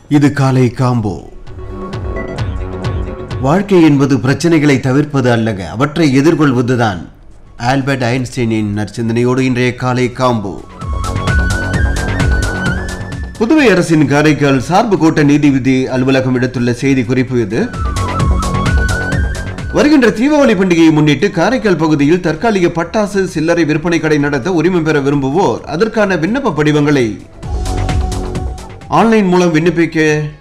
இது காலை காம்போ வாழ்க்கை என்பது பிரச்சனைகளை தவிர்ப்பது அல்லங்க அவற்றை எதிர்கொள்வதுதான் ஆல்பர்ட் ஐன்ஸ்டீனின் நற்சிந்தனையோடு இன்றைய காலை காம்போ புதுவை அரசின் காரைக்கால் சார்பு கோட்ட நீதிபதி அலுவலகம் எடுத்துள்ள செய்தி குறிப்பு இது வருகின்ற தீபாவளி பண்டிகையை முன்னிட்டு காரைக்கால் பகுதியில் தற்காலிக பட்டாசு சில்லறை விற்பனை கடை நடத்த உரிமம் பெற விரும்புவோர் அதற்கான விண்ணப்ப படிவங்களை ஆன்லைன் மூலம் விண்ணப்பிக்க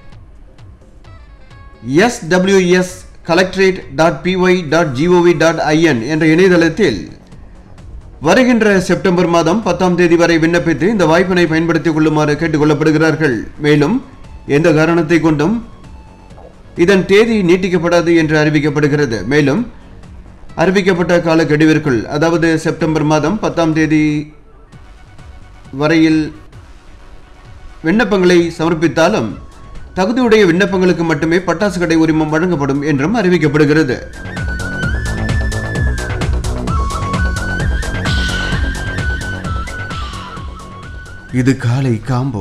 SWS collectorate dot PY dot GOV dot IN என்ற இணையதளத்தில் வருகின்ற செப்டம்பர் மாதம் பத்தாம் தேதி வரை விண்ணப்பித்து இந்த வாய்ப்பினை பயன்படுத்திக் கொள்ளுமாறு கேட்டுக்கொள்ளப்படுகிறார்கள் மேலும் எந்த காரணத்தை கொண்டும் இதன் தேதி நீட்டிக்கப்படாது என்று அறிவிக்கப்படுகிறது மேலும் அறிவிக்கப்பட்ட காலக்கெடுவிற்குள் அதாவது செப்டம்பர் மாதம் பத்தாம் தேதி வரையில் விண்ணப்பங்களை சமர்ப்பித்தாலும் தகுதியுடைய விண்ணப்பங்களுக்கு மட்டுமே பட்டாசு கடை உரிமம் வழங்கப்படும் என்றும் அறிவிக்கப்படுகிறது இது காலை காம்போ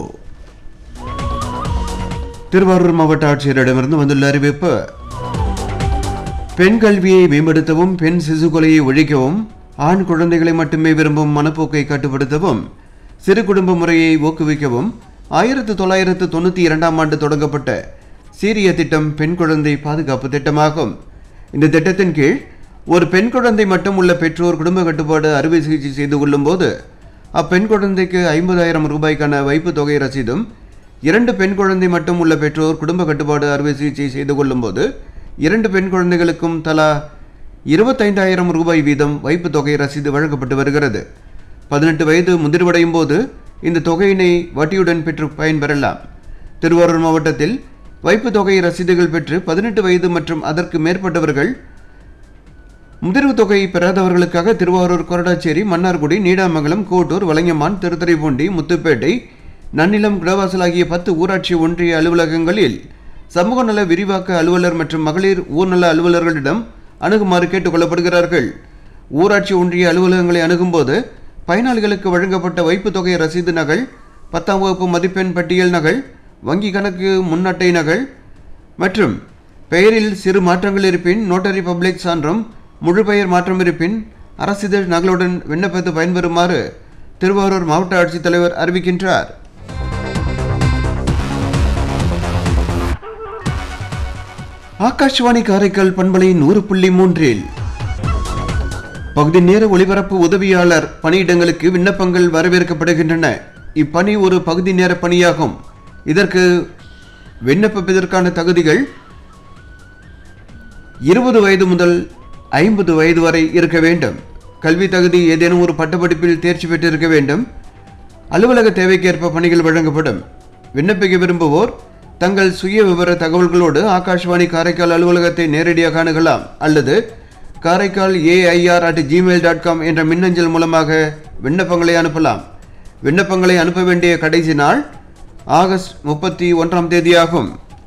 திருவாரூர் மாவட்ட ஆட்சியரிடமிருந்து வந்துள்ள அறிவிப்பு பெண் கல்வியை மேம்படுத்தவும் பெண் சிசு கொலையை ஒழிக்கவும் ஆண் குழந்தைகளை மட்டுமே விரும்பும் மனப்போக்கை கட்டுப்படுத்தவும் சிறு குடும்ப முறையை ஊக்குவிக்கவும் ஆயிரத்து தொள்ளாயிரத்து தொண்ணூற்றி இரண்டாம் ஆண்டு தொடங்கப்பட்ட சீரிய திட்டம் பெண் குழந்தை பாதுகாப்பு திட்டமாகும் இந்த திட்டத்தின் கீழ் ஒரு பெண் குழந்தை மட்டும் உள்ள பெற்றோர் குடும்ப கட்டுப்பாடு அறுவை சிகிச்சை செய்து கொள்ளும்போது அப்பெண் குழந்தைக்கு ஐம்பதாயிரம் ரூபாய்க்கான வைப்பு தொகை ரசீதும் இரண்டு பெண் குழந்தை மட்டும் உள்ள பெற்றோர் குடும்ப கட்டுப்பாடு அறுவை சிகிச்சை செய்து கொள்ளும்போது இரண்டு பெண் குழந்தைகளுக்கும் தலா இருபத்தைந்தாயிரம் ரூபாய் வீதம் வைப்பு தொகை ரசீது வழங்கப்பட்டு வருகிறது பதினெட்டு வயது முதிர்வடையும் போது இந்த தொகையினை வட்டியுடன் பெற்று பயன்பெறலாம் திருவாரூர் மாவட்டத்தில் வைப்பு தொகை ரசீதுகள் பெற்று பதினெட்டு வயது மற்றும் அதற்கு மேற்பட்டவர்கள் முதிர்வு தொகை பெறாதவர்களுக்காக திருவாரூர் கொரடாச்சேரி மன்னார்குடி நீடாமங்கலம் கோட்டூர் வலங்கமான் திருத்துறைப்பூண்டி முத்துப்பேட்டை நன்னிலம் குடவாசல் ஆகிய பத்து ஊராட்சி ஒன்றிய அலுவலகங்களில் சமூக நல விரிவாக்க அலுவலர் மற்றும் மகளிர் ஊர்நல அலுவலர்களிடம் அணுகுமாறு கேட்டுக்கொள்ளப்படுகிறார்கள் ஊராட்சி ஒன்றிய அலுவலகங்களை அணுகும்போது பயனாளிகளுக்கு வழங்கப்பட்ட வைப்பு தொகை ரசீது நகல் பத்தாம் வகுப்பு மதிப்பெண் பட்டியல் நகல் வங்கி கணக்கு முன்னட்டை நகல் மற்றும் பெயரில் சிறு மாற்றங்கள் இருப்பின் நோட்டரி பப்ளிக் சான்றும் முழு பெயர் மாற்றம் இருப்பின் அரசிதழ் நகலுடன் விண்ணப்பித்து பயன்பெறுமாறு திருவாரூர் மாவட்ட ஆட்சித்தலைவர் அறிவிக்கின்றார் ஆகாஷ்வாணி காரைக்கால் பண்பலை நூறு புள்ளி மூன்றில் பகுதி நேர ஒளிபரப்பு உதவியாளர் பணியிடங்களுக்கு விண்ணப்பங்கள் வரவேற்கப்படுகின்றன இப்பணி ஒரு பகுதி நேர பணியாகும் இதற்கு விண்ணப்பிப்பதற்கான தகுதிகள் இருபது வயது முதல் ஐம்பது வயது வரை இருக்க வேண்டும் கல்வி தகுதி ஏதேனும் ஒரு பட்டப்படிப்பில் தேர்ச்சி பெற்றிருக்க வேண்டும் அலுவலக தேவைக்கேற்ப பணிகள் வழங்கப்படும் விண்ணப்பிக்க விரும்புவோர் தங்கள் சுய விவர தகவல்களோடு ஆகாஷ்வாணி காரைக்கால் அலுவலகத்தை நேரடியாக அணுகலாம் அல்லது Karaikal AIR at Gmail dot com என்ற மின்னஞ்சல் மூலமாக விண்ணப்பங்களை அனுப்பலாம் விண்ணப்பங்களை அனுப்ப வேண்டிய கடைசி நாள் ஆகஸ்ட் முப்பத்தி ஒன்றாம் தேதியாகும்